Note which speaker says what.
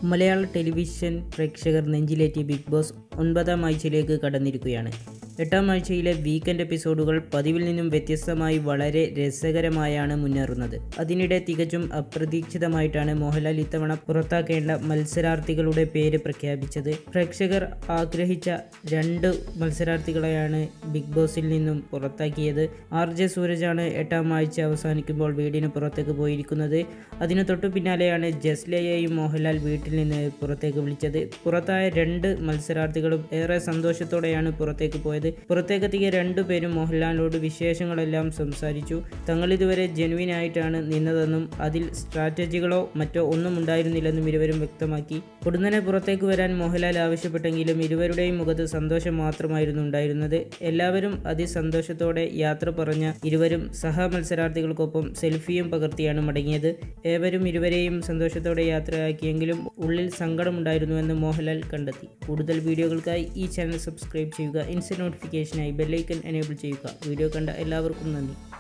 Speaker 1: മലയാള ടെലിവിഷൻ പ്രേക്ഷകർ നെഞ്ചിലേറ്റി big boss ഒൻപതാം ആഴ്ചയിലേക്ക് കടന്നിരിക്കുകയാണ് എട്ടാം ആഴ്ചയിലെ വീക്കെൻഡ് എപ്പിസോഡുകൾ പതിവിൽ നിന്നും വ്യത്യസ്തമായി വളരെ രസകരമായാണ് മുന്നേറുന്നത് അതിനിടെ തികച്ചും അപ്രതീക്ഷിതമായിട്ടാണ് മോഹൻലാൽ ഇത്തവണ പുറത്താക്കേണ്ട മത്സരാർത്ഥികളുടെ പേര് പ്രഖ്യാപിച്ചത് പ്രേക്ഷകർ ആഗ്രഹിച്ച രണ്ട് മത്സരാർത്ഥികളെയാണ് ബിഗ് ബോസിൽ നിന്നും പുറത്താക്കിയത് ആർ ജെ സൂരജാണ് എട്ടാം ആഴ്ച അവസാനിക്കുമ്പോൾ വീടിന് പുറത്തേക്ക് പോയിരിക്കുന്നത് അതിനു തൊട്ടു പിന്നാലെയാണ് ജസ്ലയെയും മോഹൻലാൽ വീട്ടിൽ നിന്ന് പുറത്തേക്ക് വിളിച്ചത് പുറത്തായ രണ്ട് മത്സരാർത്ഥികളും ഏറെ സന്തോഷത്തോടെയാണ് പുറത്തേക്ക് പോയത് പുറത്തേക്കെത്തിയ രണ്ടുപേരും മോഹൻലാലിനോട് വിശേഷങ്ങളെല്ലാം സംസാരിച്ചു തങ്ങൾ ഇതുവരെ ജെനുവിൻ ആയിട്ടാണ് നിന്നതെന്നും അതിൽ സ്ട്രാറ്റജികളോ മറ്റോ ഒന്നും ഉണ്ടായിരുന്നില്ലെന്നും ഇരുവരും വ്യക്തമാക്കി ഉടനെ പുറത്തേക്ക് വരാൻ മോഹൻലാൽ ആവശ്യപ്പെട്ടെങ്കിലും ഇരുവരുടെയും മുഖത്ത് സന്തോഷം മാത്രമായിരുന്നു ഉണ്ടായിരുന്നത് എല്ലാവരും അതിസന്തോഷത്തോടെ യാത്ര പറഞ്ഞ ഇരുവരും സഹ മത്സരാർത്ഥികൾക്കൊപ്പം സെൽഫിയും പകർത്തിയാണ് മടങ്ങിയത് ഏവരും ഇരുവരെയും സന്തോഷത്തോടെ യാത്രയാക്കിയെങ്കിലും ഉള്ളിൽ സങ്കടമുണ്ടായിരുന്നുവെന്ന് മോഹൻലാൽ കണ്ടെത്തി കൂടുതൽ വീഡിയോകൾക്കായി ഈ ചാനൽ സബ്സ്ക്രൈബ് ചെയ്യുക ഇൻസ്റ്റന്റ് നോട്ടിഫിക്കേഷനായി ബെല്ലൈക്കൻ എനേബിൾ ചെയ്യുക വീഡിയോ കണ്ട എല്ലാവർക്കും നന്ദി